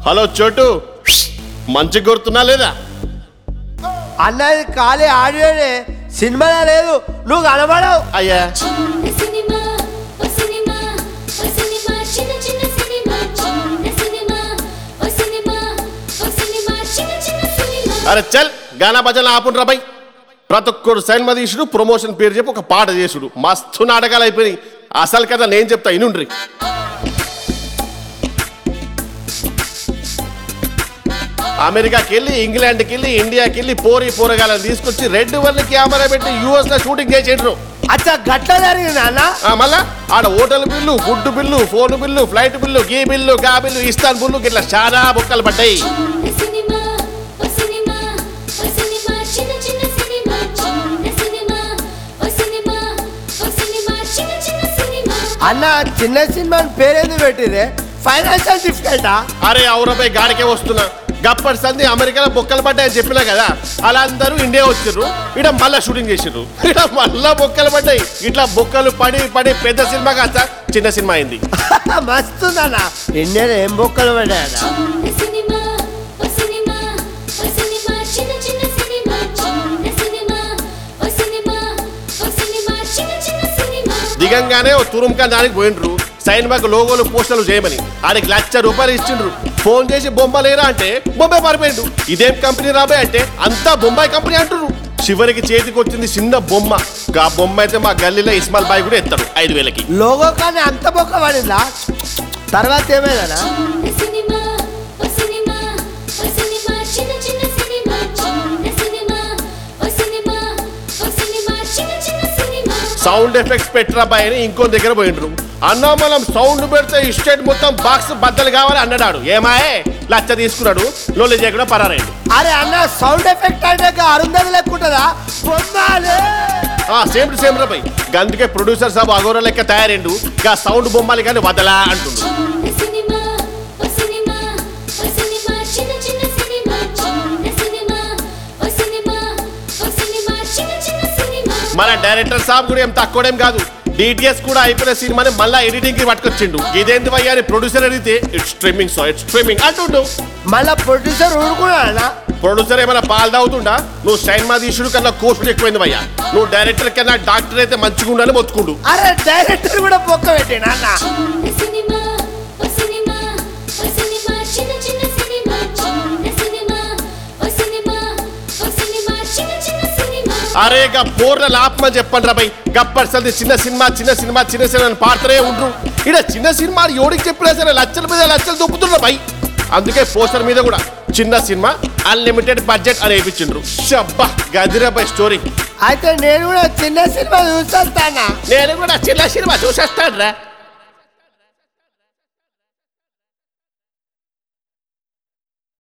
hello చోటు మంచి గుర్తున్నా లేదా అన్నది ఖాళీ ఆడియోనే సినిమాలో లేదు నువ్వు కనబడవు అయ్యా చిన్న సినిమా ఓ సినిమా ఓ సినిమా చిన్న చిన్న సినిమా చిన్న సినిమా ఓ సినిమా ఓ సినిమా చిన్న చిన్న సినిమా అరే చల్ గానా భజన ఆపుండ్రా బై ప్రతి ఒక్కడు సినిమా తీసుడు ప్రమోషన్ పేరు చెప్పి ఒక పాట చేసుడు మస్తు నాటకాలు అయిపోయినాయి అసలు కదా నేను చెప్తా ఇనుండ్రి అమెరికాకి వెళ్ళి ఇంగ్లాండ్కి వెళ్ళి ఇండియాకి వెళ్ళి పోరి పోరగాలను తీసుకొచ్చి రెడ్ వన్ కెమెరా పెట్టి యూఎస్ లో షూటింగ్ చేసేండ్రు అచ్చా గట్ల జరిగింది అన్న ఆ, మళ్ళా ఆడ hotel bill food bill phone bill flight bill గీ బిల్లు గా బిల్లు ఇస్తాన్ బిల్లు ఇట్లా చాలా బుక్కలు పడ్డాయి చిన్న సినిమా ఓ సినిమా ఓ సినిమా చిన్న చిన్న సినిమా చిన్న సినిమా ఓ సినిమా ఓ సినిమా చిన్న చిన్న సినిమా అన్న చిన్న సినిమా పేరేంది పెట్టిరే ఫైనాన్షియల్ డిఫికల్టా అరే ఔరపై గాడికే వస్తున్నా గప్పటి సంది అమెరికాలో బొక్కలు పడ్డాయని చెప్పినా కదా అలా అందరూ ఇండియా వచ్చిర్రు ఇట మళ్ళా షూటింగ్ చేసిర్రు ఇట మళ్ళా బొక్కలు పడ్డాయి ఇట్లా బొక్కలు పడి పడి పెద్ద సినిమా కాస్త చిన్న సినిమా అయింది మస్తుందన్న ఇండియన్ ఏం బొక్కలు పడ్డాయన్న చిన్న సినిమా ఓ సినిమా ఓ సినిమా చిన్న చిన్న సినిమా చిన్న సినిమా ఓ సినిమా ఓ సినిమా చిన్న చిన్న సినిమా దిగంగానే ఓ తురుంకా దానికి పోయిండ్రు సైన్ బాగ్ లోగోలు పోస్టర్లు చేయమని ఆడికి లక్ష రూపాయలు ఇచ్చిండ్రు ఫోన్ చేసి బొమ్మలేరా అంటే బొంబాయి పారిపోయిండు ఇదేం కంపెనీ రాబోయ్ అంటే అంతా బొంబాయి కంపెనీ అంటున్నారు చివరికి చేతికి వచ్చింది చిన్న బొమ్మ ఆ బొమ్మ అయితే మా గల్లీలో ఇస్మాల్ బాయ్ కూడా ఎత్తాడు ఐదు వేలకి లోగో కానీ అంత బొక్క పడిందా తర్వాత ఏమైందన్నా చిన్న సినిమా ఓ సినిమా ఓ సినిమా చిన్న చిన్న సినిమా చిన్న సినిమా ఓ సినిమా ఓ సినిమా చిన్న చిన్న సినిమా సౌండ్ ఎఫెక్ట్స్ పెట్టరా బాయ్ అని ఇంకో దగ్గర పోయిండ్రు అన్నా మనం సౌండ్ పెడితే ఇస్టేట్ మొత్తం బాక్స్ బద్దలు కావాలి అన్నాడు ఏమాయే లచ్చ తీసుకున్నాడు లోలి చేయకుండా పరారైండు అరే అన్న సౌండ్ ఎఫెక్ట్ అంటే అరుంధతి లెక్కుంటుందా బొమ్మాలే ఆ సేమ్ టు సేమ్ రా బాయ్ గందుకే ప్రొడ్యూసర్ సాబ్ అగోర లెక్క తయారైండు గా సౌండ్ బొమ్మలు కానీ వదలా అంటుండు చిన్న సినిమా ఓ సినిమా ఓ సినిమా చిన్న చిన్న సినిమా చిన్న సినిమా ఓ సినిమా ఓ సినిమా చిన్న చిన్న సినిమా మన డైరెక్టర్ సాబ్ కూడా ఏం తక్కువడేం కాదు డిటిఎస్ కూడా అయిపోయిన సినిమాని మళ్ళా ఎడిటింగ్ కి పట్టుకొచ్చిండు ఇదేంటి భయ్యా అని ప్రొడ్యూసర్ అడిగితే it's streaming so it's streaming అంటుండు మళ్ళా ప్రొడ్యూసర్ ఊరుకున్నాడన్నా ప్రొడ్యూసర్ ఏమైనా పాలు తాగుతుండా నువ్వు సైన్మా తీసుడు కన్నా కోర్సు ఎక్కువైంది భయ్యా నువ్వు డైరెక్టర్ కన్నా డాక్టర్ అయితే మంచిగా ఉండాలని మొత్తుకుండు అరే డైరెక్టర్ కూడా బొక్క పెట్టిండు అన్న చిన్న సినిమా ఓ సినిమా ఓ సినిమా చిన్న చిన్న సినిమా చిన్న సినిమా ఓ సినిమా ఓ సినిమా చిన్న చిన్న సినిమా అరే గా పోర్ల లాపమని చెప్పండి రా బై గప్పర్సల్ది చిన్న సినిమా చిన్న సినిమా చిన్న సినిమా అని పాడుతూనే ఉండ్రు ఇక్కడ చిన్న సినిమా అని ఎవడికి చెప్పినా సరే లక్షల మీద లక్షలు దొప్పుతుండ్రు బై అందుకే పోస్టర్ మీద కూడా చిన్న సినిమా అన్లిమిటెడ్ బడ్జెట్ అని వేయించిండ్రు షబ్బా గదిరా బై స్టోరీ అయితే నేను కూడా చిన్న సినిమా చూసొస్తానా నేను కూడా చిన్న సినిమా చూసేస్తాను రా